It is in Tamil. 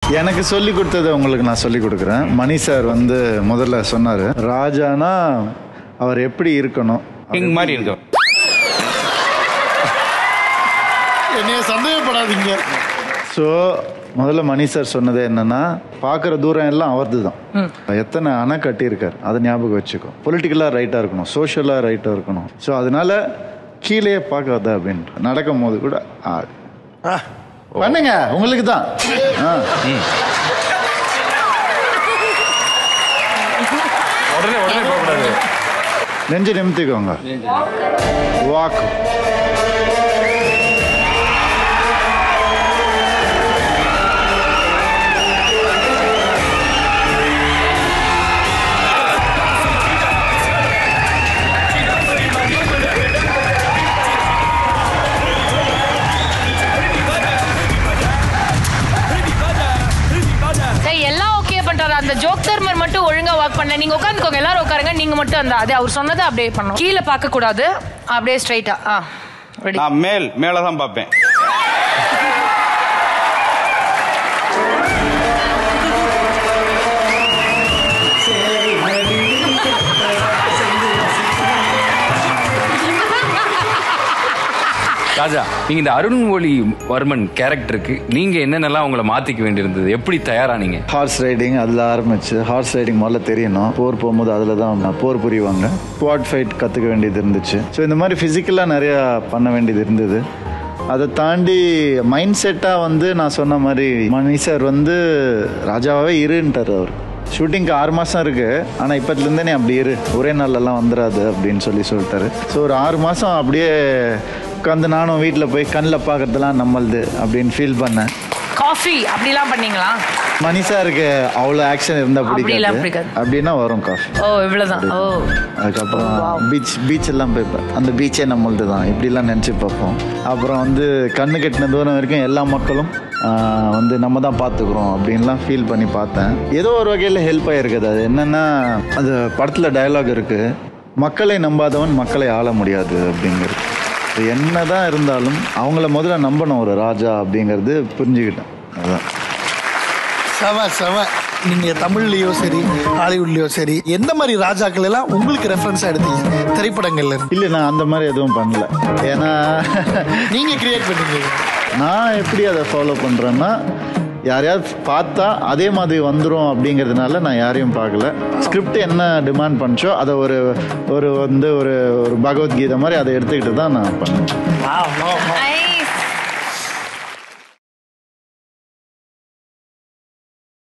எனக்கு சொல்லி கொடுத்ததை உங்களுக்கு நான் சொல்லி கொடுக்குறேன் மணி சார் வந்து முதல்ல சொன்னார் ராஜானா அவர் எப்படி இருக்கணும் கிங் மாதிரி இருக்கும் என்னைய சந்தேகப்படாதீங்க ஸோ முதல்ல மணி சார் சொன்னது என்னன்னா பார்க்குற தூரம் எல்லாம் அவரது தான் எத்தனை அணை கட்டியிருக்கார் அதை ஞாபகம் வச்சுக்கோ பொலிட்டிக்கலாக ரைட்டாக இருக்கணும் சோஷியலாக ரைட்டாக இருக்கணும் ஸோ அதனால கீழே பார்க்காத அப்படின்ட்டு நடக்கும் போது கூட ஆ. பண்ணுங்க உங்களுக்கு தான் ஆ உடனே உடனே போகக்கூடாது நெஞ்சு நிமித்திக்கோங்க வாக் சரி எல்லாம் ஓகே பண்றாரு அந்த ஜோக் தர்மர் மட்டும் ஒழுங்கா ஒர்க் பண்ண நீங்க உட்காந்துக்கோங்க எல்லாரும் உட்காருங்க நீங்க மட்டும் அந்த அது அவர் சொன்னதை அப்படியே பண்ணணும் கீழே பார்க்க கூடாது அப்படியே ஸ்ட்ரைட்டா ஆ ரெடி நான் மேல் மேலே தான் பார்ப்பேன் ராஜா நீங்க இந்த அருண்மொழி வர்மன் கேரக்டருக்கு நீங்க என்னென்னலாம் உங்களை மாத்திக்க வேண்டியிருந்தது எப்படி தயாரானீங்க ஹார்ஸ் ரைடிங் அதில் ஆரம்பிச்சு ஹார்ஸ் ரைடிங் முதல்ல தெரியணும் போர் போகும்போது அதில் தான் போர் புரிவாங்க ஸ்குவாட் ஃபைட் கற்றுக்க வேண்டியது இருந்துச்சு ஸோ இந்த மாதிரி ஃபிசிக்கலாக நிறையா பண்ண வேண்டியது இருந்தது அதை தாண்டி மைண்ட் செட்டாக வந்து நான் சொன்ன மாதிரி மணி சார் வந்து ராஜாவாகவே இருன்ட்டார் அவர் ஷூட்டிங்க்கு ஆறு மாதம் இருக்கு ஆனால் இப்போத்துலேருந்தே நீ அப்படி இரு ஒரே நாள்லலாம் வந்துடாது அப்படின்னு சொல்லி சொல்லிட்டாரு ஸோ ஒரு ஆறு மாதம் அப்படியே உட்காந்து நானும் வீட்டில் போய் கண்ணில் பார்க்கறதெல்லாம் நம்மளுது அப்படின்னு ஃபீல் பண்ணேன் காஃபி அப்படிலாம் பண்ணீங்களா மணி சாருக்கு அவ்வளோ ஆக்ஷன் இருந்தால் அப்படிலாம் பிடிக்காது பிடிக்காது. அப்படின்னா வரும் காஃபி ஓ இவ்வளவுதான் ஓ அதுக்கப்புறம் பீச் பீச் எல்லாம் போய்ப்பேன் அந்த பீச்சே நம்மள்து தான் இப்படிலாம் நினச்சி பார்ப்போம் அப்புறம் வந்து கண்ணு கட்டின தூரம் வரைக்கும் எல்லா மக்களும் ஆஹ், வந்து நம்ம தான் பார்த்துக்குறோம் அப்படின்லாம் ஃபீல் பண்ணி பார்த்தேன் ஏதோ ஒரு வகையில் ஹெல்ப் ஆகிருக்குது அது என்னென்னா அது படத்தில் டயலாக் இருக்குது மக்களை நம்பாதவன் மக்களை ஆள முடியாது அப்படிங்கிறது இது என்னதான் இருந்தாலும் அவங்கள முதல்ல நம்பணும் ஒரு ராஜா அப்படிங்கிறது புரிஞ்சுக்கிட்டேன் அதுதான் செம செம நீங்க தமிழ்லயோ சரி ஹாலிவுட்லயோ சரி எந்த மாதிரி ராஜாக்கள் எல்லாம் உங்களுக்கு ரெஃபரன்ஸ் எடுத்தீங்க திரைப்படங்கள்ல இருந்து இல்லை நான் அந்த மாதிரி எதுவும் பண்ணல ஏன்னா நீங்க கிரியேட் பண்ணீங்க நான் எப்படி அதை ஃபாலோ பண்ணுறேன்னா யாரையாவது பார்த்தா அதே மாதிரி வந்துடும் அப்படிங்கிறதுனால நான் யாரையும் பார்க்கல ஸ்கிரிப்ட் என்ன டிமாண்ட் பண்ணுச்சோ அதை ஒரு ஒரு வந்து ஒரு ஒரு பகவத்கீதை மாதிரி அதை எடுத்துக்கிட்டு தான் நான் பண்ணேன் I